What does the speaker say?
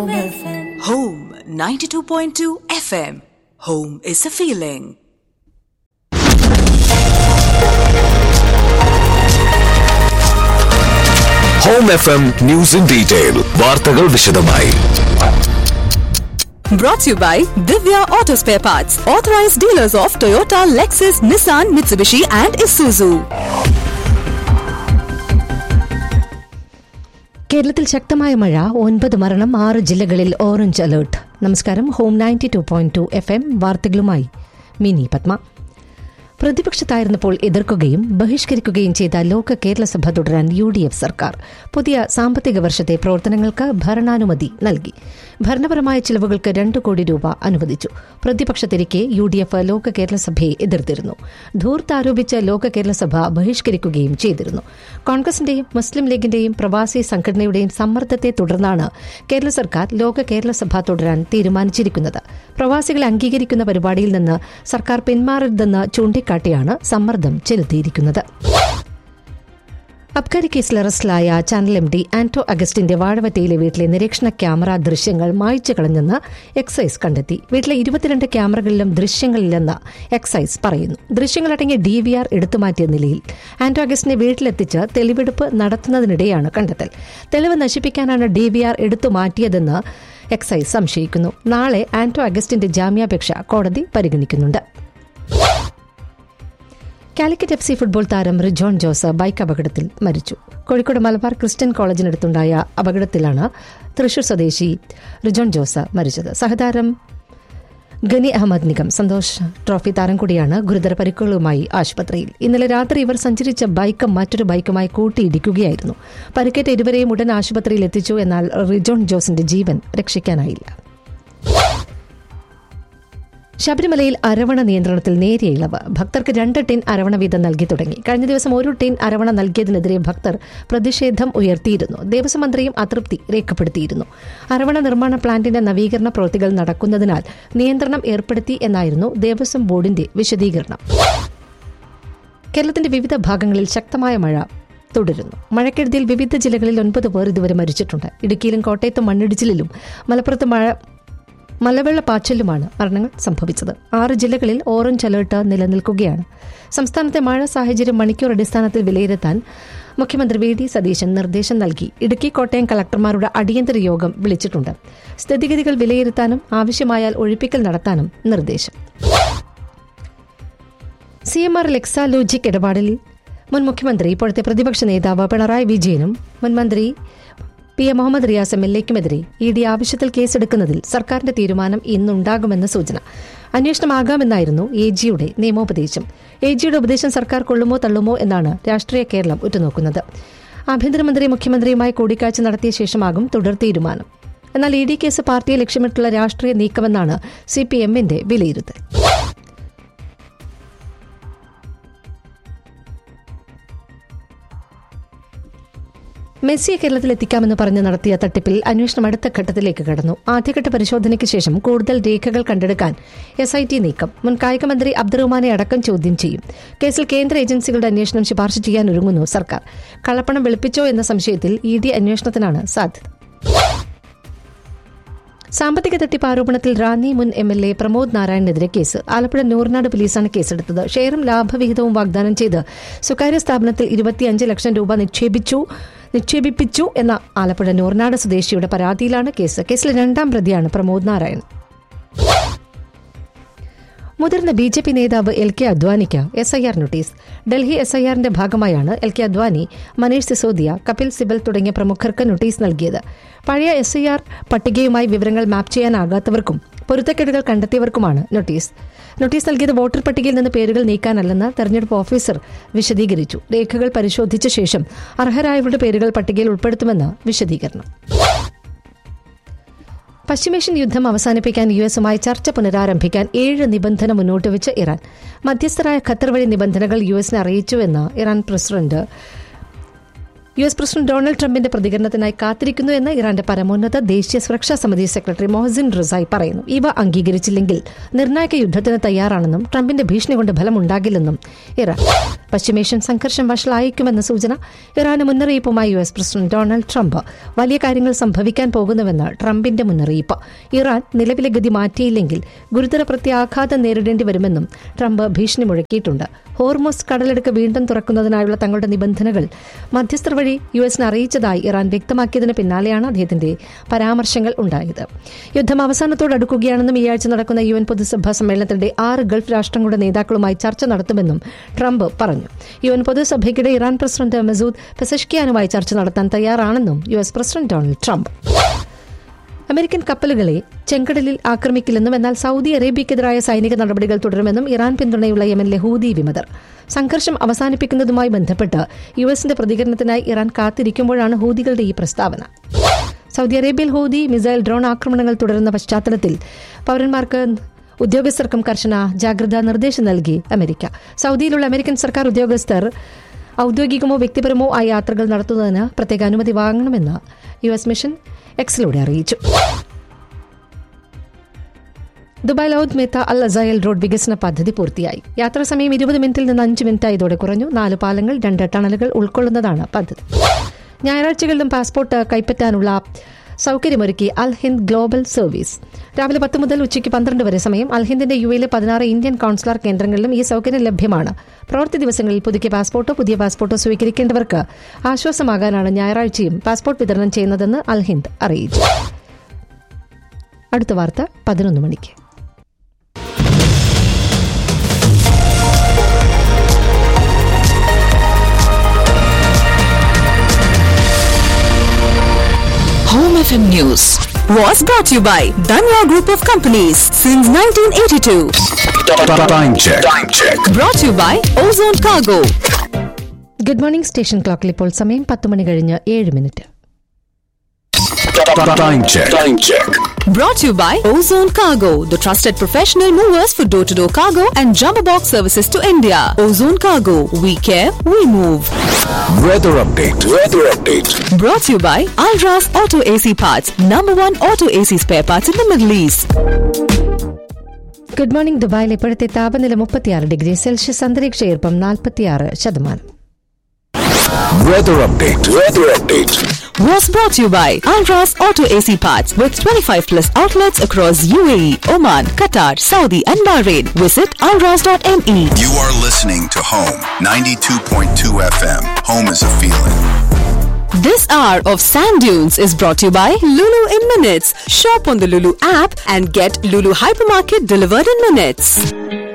Home FM. Home 92.2 FM. Home is a feeling. Home F M news in detail വാർത്തകൾ വിശദമായി Brought to you by Divya Auto Spare Parts, authorized dealers of Toyota, Lexus, Nissan, Mitsubishi, and Isuzu. കേരളത്തിൽ ശക്തമായ മഴ ഒൻപത് മരണം ആറ് ജില്ലകളിൽ orange alert നമസ്കാരം home ninety two point two F M വാർത്തകളുമായി മിനി പത്മ പ്രതിപക്ഷത്തായിരുന്നപ്പോൾ എതിർക്കുകയും ബഹിഷ്കരിക്കുകയും ചെയ്ത ലോക കേരള സഭ തുടരാൻ യു ഡി എഫ് സർക്കാർ പുതിയ സാമ്പത്തിക വർഷത്തെ പ്രവർത്തനങ്ങൾക്ക് ഭരണാനുമതി നൽകി ഭരണപരമായ ചിലവുകൾക്ക് രണ്ട് കോടി രൂപ അനുവദിച്ചു പ്രതിപക്ഷത്തിരിക്കെ യു ഡി എഫ് ലോക കേരള സഭയെ എതിർത്തിരുന്നു ധൂർത്ത് ആരോപിച്ച് ലോക കേരള സഭ ബഹിഷ്കരിക്കുകയും ചെയ്തിരുന്നു കോൺഗ്രസിന്റെയും മുസ്ലിം ലീഗിന്റെയും പ്രവാസി സംഘടനയുടെയും സമ്മർദ്ദത്തെ തുടർന്നാണ് കേരള സർക്കാർ ലോക കേരള സഭ തുടരാൻ തീരുമാനിച്ചിരിക്കുന്നത് പ്രവാസികളെ അംഗീകരിക്കുന്ന പരിപാടിയിൽ നിന്ന് സർക്കാർ പിന്മാറരുതെന്ന് ചൂണ്ടിക്കാട്ടിയാണ് സമ്മർദ്ദം ചെലുത്തിയിരിക്കുന്നത് അബ്കാരി കേസിൽ അറസ്റ്റിലായ ചാനൽ എം ഡി ആന്റോ അഗസ്റ്റിന്റെ വാഴവറ്റയിലെ വീട്ടിലെ നിരീക്ഷണ ക്യാമറ ദൃശ്യങ്ങൾ മായ്ച്ചു കളഞ്ഞെന്ന് എക്സൈസ് കണ്ടെത്തി വീട്ടിലെ ഇരുപത്തിരണ്ട് ക്യാമറകളിലും ദൃശ്യങ്ങളില്ലെന്ന് എക്സൈസ് പറയുന്നു ദൃശ്യങ്ങളടങ്ങിയ ഡി വി ആർ എടുത്തുമാറ്റിയ നിലയിൽ ആന്റോ അഗസ്റ്റിനെ വീട്ടിലെത്തിച്ച് തെളിവെടുപ്പ് നടത്തുന്നതിനിടെയാണ് കണ്ടെത്തൽ തെളിവ് നശിപ്പിക്കാനാണ് ഡി വി ആർ എടുത്തുമാറ്റിയതെന്ന് എക്സൈസ് സംശയിക്കുന്നു നാളെ ആന്റോ അഗസ്റ്റിന്റെ ജാമ്യാപേക്ഷ കോടതി പരിഗണിക്കുന്നുണ്ട് കാലിക്കറ്റ് എഫ് സി ഫുട്ബോൾ താരം റിജോൺ ജോസ് ബൈക്ക് അപകടത്തിൽ മരിച്ചു കോഴിക്കോട് മലബാർ ക്രിസ്ത്യൻ കോളേജിനടുത്തുണ്ടായ അപകടത്തിലാണ് തൃശൂർ സ്വദേശി റിജോൺ ജോസ് മരിച്ചത് സഹതാരം ഗനി അഹമ്മദ് നിഗം സന്തോഷ് ട്രോഫി താരം കൂടിയാണ് ഗുരുതര പരിക്കുകളുമായി ആശുപത്രിയിൽ ഇന്നലെ രാത്രി ഇവർ സഞ്ചരിച്ച ബൈക്ക് മറ്റൊരു ബൈക്കുമായി കൂട്ടിയിടിക്കുകയായിരുന്നു പരിക്കേറ്റ ഇരുവരെയും ഉടൻ ആശുപത്രിയിൽ എത്തിച്ചു എന്നാൽ റിജോൺ ജോസിന്റെ ജീവൻ രക്ഷിക്കാനായില്ല ശബരിമലയിൽ അരവണ നിയന്ത്രണത്തിൽ നേരിയ ഇളവ് ഭക്തർക്ക് രണ്ട് ടിൻ അരവണ വീതം നൽകി തുടങ്ങി കഴിഞ്ഞ ദിവസം ഒരു ടിൻ അരവണ നൽകിയതിനെതിരെ ഭക്തർ പ്രതിഷേധം ഉയർത്തിയിരുന്നു ദേവസ്വം മന്ത്രിയും അതൃപ്തി രേഖപ്പെടുത്തിയിരുന്നു അരവണ നിർമ്മാണ പ്ലാന്റിന്റെ നവീകരണ പ്രവൃത്തികൾ നടക്കുന്നതിനാൽ നിയന്ത്രണം ഏർപ്പെടുത്തി എന്നായിരുന്നു ദേവസ്വം ബോർഡിന്റെ വിശദീകരണം കേരളത്തിന്റെ വിവിധ ഭാഗങ്ങളിൽ ശക്തമായ മഴ തുടരുന്നു മഴക്കെടുതിയിൽ വിവിധ ജില്ലകളിൽ ഒൻപത് പേർ ഇതുവരെ മരിച്ചിട്ടുണ്ട് ഇടുക്കിയിലും കോട്ടയത്തും മണ്ണിടിച്ചിലിലും മലപ്പുറത്ത് മഴ മലവെള്ളപ്പാച്ചിലുമാണ് മരണങ്ങൾ സംഭവിച്ചത് ആറ് ജില്ലകളിൽ ഓറഞ്ച് അലേർട്ട് നിലനിൽക്കുകയാണ് സംസ്ഥാനത്തെ മഴ സാഹചര്യം മണിക്കൂർ അടിസ്ഥാനത്തിൽ വിലയിരുത്താൻ മുഖ്യമന്ത്രി വി ഡി സതീശൻ നിർദ്ദേശം നൽകി ഇടുക്കി കോട്ടയം കളക്ടർമാരുടെ അടിയന്തര യോഗം വിളിച്ചിട്ടുണ്ട് സ്ഥിതിഗതികൾ വിലയിരുത്താനും ആവശ്യമായാൽ ഒഴിപ്പിക്കൽ നടത്താനും നിർദ്ദേശം സി എം ആർ ലെക്സാലോജിക് ഇടപാടിൽ മുൻ മുഖ്യമന്ത്രി ഇപ്പോഴത്തെ പ്രതിപക്ഷ നേതാവ് പിണറായി വിജയനും മുൻ മന്ത്രി P A Muhammad Riyas M L എക്കുമെതിരെ ഇ ഡി ആവശ്യത്തിൽ കേസെടുക്കുന്നതിൽ സർക്കാരിന്റെ തീരുമാനം ഇന്നുണ്ടാകുമെന്ന സൂചന അന്വേഷണമാകാമെന്നായിരുന്നു എ ജിയുടെ നിയമോപദേശം എ ജിയുടെ ഉപദേശം സർക്കാർ കൊള്ളുമോ തള്ളുമോ എന്നാണ് രാഷ്ട്രീയ കേരളം ഉറ്റുനോക്കുന്നത് ആഭ്യന്തരമന്ത്രി മുഖ്യമന്ത്രിയുമായി കൂടിക്കാഴ്ച നടത്തിയ ശേഷമാകും തുടർ തീരുമാനം എന്നാൽ ഇ ഡി കേസ് പാർട്ടിയെ ലക്ഷ്യമിട്ടുള്ള രാഷ്ട്രീയ നീക്കമെന്നാണ് സി പി എമ്മിന്റെ വിലയിരുത്തൽ മെസ്സിയെ കേരളത്തിൽ എത്തിക്കാമെന്ന് പറഞ്ഞ് നടത്തിയ തട്ടിപ്പിൽ അന്വേഷണം അടുത്ത ഘട്ടത്തിലേക്ക് കടന്നു ആദ്യഘട്ട പരിശോധനയ്ക്ക് ശേഷം കൂടുതൽ രേഖകൾ കണ്ടെടുക്കാൻ എസ് ഐ ടി നീക്കം മുൻ കായികമന്ത്രി അബ്ദുറഹ്മാനെ അടക്കം ചോദ്യം ചെയ്യും കേസിൽ കേന്ദ്ര ഏജൻസികളുടെ അന്വേഷണം ശുപാർശ ചെയ്യാൻ ഒരുങ്ങുന്നു സർക്കാർ കള്ളപ്പണം വെളുപ്പിച്ചോ എന്ന സംശയത്തിൽ ഇ ഡി അന്വേഷണത്തിനാണ് സാധ്യത സാമ്പത്തിക തട്ടിപ്പ് ആരോപണത്തിൽ റാന്നി മുൻ എം എൽ എ പ്രമോദ് നാരായണനെതിരെ കേസ് ആലപ്പുഴ നൂറിനാട് പോലീസാണ് കേസെടുത്തത് ഷെയറും ലാഭവിഹിതവും വാഗ്ദാനം ചെയ്ത് സ്വകാര്യ സ്ഥാപനത്തിൽ ഇരുപത്തിയഞ്ച് ലക്ഷം രൂപ നിക്ഷേപിച്ചു നിക്ഷേപിപ്പിച്ചു എന്ന ആലപ്പുഴ നൂറിനാട് സ്വദേശിയുടെ പരാതിയിലാണ് കേസ് കേസിലെ രണ്ടാം പ്രതിയാണ് പ്രമോദ് നാരായൺ മുതിർന്ന ബി ജെ പി നേതാവ് എൽ കെ അദ്വാനിക്ക് S I R notice Delhi S I ആറിന്റെ ഭാഗമായാണ് എൽ കെ അദ്വാനി മനീഷ് സിസോദിയ കപിൽ സിബൽ തുടങ്ങിയ പ്രമുഖർക്ക് നോട്ടീസ് നൽകിയത് പഴയ എസ് ഐ ആർ പട്ടികയുമായി വിവരങ്ങൾ മാപ്പ് ചെയ്യാനാകാത്തവർക്കും പൊരുത്തക്കേടുകൾ കണ്ടെത്തിയവർക്കുമാണ് നോട്ടീസ് നോട്ടീസ് നൽകിയത് വോട്ടർ പട്ടികയിൽ നിന്ന് പേരുകൾ നീക്കാനല്ലെന്ന് തെരഞ്ഞെടുപ്പ് ഓഫീസർ വിശദീകരിച്ചു രേഖകൾ പരിശോധിച്ച ശേഷം അർഹരായവരുടെ പേരുകൾ പട്ടികയിൽ ഉൾപ്പെടുത്തുമെന്ന് വിശദീകരണം പശ്ചിമേഷ്യൻ യുദ്ധം അവസാനിപ്പിക്കാൻ യു എസുമായി ചർച്ച പുനരാരംഭിക്കാൻ ഏഴ് നിബന്ധന മുന്നോട്ട് വെച്ച് ഇറാൻ മധ്യസ്ഥരായ ഖത്തർ വഴി നിബന്ധനകൾ യു എസിനെ അറിയിച്ചുവെന്ന് Iran president U S president Donald ട്രംപിന്റെ പ്രതികരണത്തിനായി കാത്തിരിക്കുന്നു എന്ന് ഇറാന്റെ പരമോന്നത ദേശീയ സുരക്ഷാ സമിതി സെക്രട്ടറി മൊഹസിൻ റിസായി പറയുന്നു ഇവ അംഗീകരിച്ചില്ലെങ്കിൽ നിർണായക യുദ്ധത്തിന് തയ്യാറാണെന്നും ട്രംപിന്റെ ഭീഷണി കൊണ്ട് ഫലമുണ്ടാകില്ലെന്നും ഇറാൻ പശ്ചിമേഷ്യൻ സംഘർഷം വഷളായേക്കുമെന്ന സൂചന ഇറാന് മുന്നറിയിപ്പുമായി U S president Donald Trump വലിയ കാര്യങ്ങൾ സംഭവിക്കാൻ പോകുന്നുവെന്ന് ട്രംപിന്റെ മുന്നറിയിപ്പ് ഇറാൻ നിലവിലെ ഗതി മാറ്റിയില്ലെങ്കിൽ ഗുരുതര പ്രത്യാഘാതം നേരിടേണ്ടി വരുമെന്നും ട്രംപ് ഭീഷണി മുഴക്കിയിട്ടുണ്ട് ഹോർമോസ് കടലെടുക്ക് വീണ്ടും തുറക്കുന്നതിനായുള്ള തങ്ങളുടെ നിബന്ധനകൾ മധ്യസ്ഥർ വഴി യു എസിന് അറിയിച്ചതായി ഇറാൻ വ്യക്തമാക്കിയതിന് പിന്നാലെയാണ് അദ്ദേഹത്തിന്റെ പരാമർശങ്ങൾ ഉണ്ടായത് യുദ്ധം അവസാനത്തോടടുക്കുകയാണെന്നും ഈ ആഴ്ച നടക്കുന്ന യു എൻ പൊതുസഭാ സമ്മേളനത്തിന്റെ ആറ് ഗൾഫ് രാഷ്ട്രങ്ങളുടെ നേതാക്കളുമായി ചർച്ച നടത്തുമെന്നും ട്രംപ് പറഞ്ഞു യു എൻ പൊതുസഭയ്ക്കിടെ ഇറാൻ പ്രസിഡന്റ് മസൂദ് പെസഷ്കിയാനുമായി ചർച്ച നടത്താൻ തയ്യാറാണെന്നും U S president Donald Trump American കപ്പലുകളെ ചെങ്കടലിൽ ആക്രമിക്കില്ലെന്നും എന്നാൽ സൗദി അറേബ്യക്കെതിരായ സൈനിക നടപടികൾ തുടരുമെന്നും ഇറാൻ പിന്തുണയുള്ള യമനിലെ ഹൂതി വിമതർ സംഘർഷം അവസാനിപ്പിക്കുന്നതുമായി ബന്ധപ്പെട്ട് യു എസിന്റെ പ്രതികരണത്തിനായി ഇറാൻ കാത്തിരിക്കുമ്പോഴാണ് ഹൂതികളുടെ ഈ പ്രസ്താവന സൗദി അറേബ്യയിൽ ഹൂതി മിസൈൽ ഡ്രോൺ ആക്രമണങ്ങൾ തുടരുന്ന പശ്ചാത്തലത്തിൽ പൌരന്മാർക്ക് ഉദ്യോഗസ്ഥർക്കും കർശന ജാഗ്രതാ നിർദ്ദേശം നൽകി അമേരിക്ക സൗദിയിലുള്ള അമേരിക്കൻ സർക്കാർ ഉദ്യോഗസ്ഥർ ഔദ്യോഗികമോ വ്യക്തിപരമോ ആയ യാത്രകൾ നടത്തുന്നതിന് പ്രത്യേക അനുമതി വാങ്ങണമെന്ന് യു എസ് മിഷൻ എക്സിലൂടെ അറിയിച്ചു ദുബായ് ലൌദ് മേത്ത അൽ അസയൽ റോഡ് വികസന പദ്ധതി പൂർത്തിയായി യാത്രാ സമയം ഇരുപത് മിനിറ്റിൽ നിന്ന് അഞ്ച് മിനിറ്റ് ആയതോടെ കുറഞ്ഞു നാല് പാലങ്ങൾ രണ്ട് ടണലുകൾ ഉൾക്കൊള്ളുന്നതാണ് പദ്ധതി ഞായറാഴ്ചകളിലും പാസ്പോർട്ട് കൈപ്പറ്റാനുള്ള സൗകര്യമൊരുക്കി അൽ ഹിന്ദ് ഗ്ലോബൽ സർവീസ് രാവിലെ പത്ത് മുതൽ ഉച്ചയ്ക്ക് പന്ത്രണ്ട് വരെ സമയം അൽ ഹിന്ദിന്റെ യു എയിലെ പതിനാറ് ഇന്ത്യൻ കൌൺസിലർ കേന്ദ്രങ്ങളിലും ഈ സൗകര്യം ലഭ്യമാണ് പ്രവൃത്തി ദിവസങ്ങളിൽ പുതുക്കിയ പാസ്പോർട്ടോ പുതിയ പാസ്പോർട്ടോ സ്വീകരിക്കേണ്ടവർക്ക് ആശ്വാസമാകാനാണ് ഞായറാഴ്ചയും പാസ്പോർട്ട് വിതരണം ചെയ്യുന്നതെന്ന് അൽ ഹിന്ദ് അറിയിച്ചു അടുത്ത വാർത്ത പതിനൊന്ന് മണിക്ക് Home FM News was brought to you by Danya Group of Companies since 1982. Time check. Time check. Brought to you by Ozone Cargo. Good morning station ക്ലോക്കിൽ ഇപ്പോൾ സമയം പത്ത് മണി കഴിഞ്ഞ് ഏഴ് minute Time check. Time check. Brought to you by Ozone Cargo, the trusted professional movers for door to door cargo and jumbo box services to India. Ozone Cargo, we care, we move. Weather update. Weather update. Brought to you by Alras Auto AC Parts, number one auto AC spare parts in the Middle East. Good morning ദുബായിൽ ഇപ്പോഴത്തെ താപനില മുപ്പത്തിയാറ് degree Celsius അന്തരീക്ഷ ഈർപ്പം നാൽപ്പത്തിയാറ് ശതമാനം Weather update. Weather update. Was brought to you by Alras Auto AC Parts with 25 plus outlets across UAE, Oman, Qatar, Saudi, and Bahrain. Visit alras.me. You are listening to Home 92.2 FM. Home is a feeling. This hour of Sand Dunes is brought to you by Lulu in Minutes. Shop on the Lulu app and get Lulu Hypermarket delivered in minutes.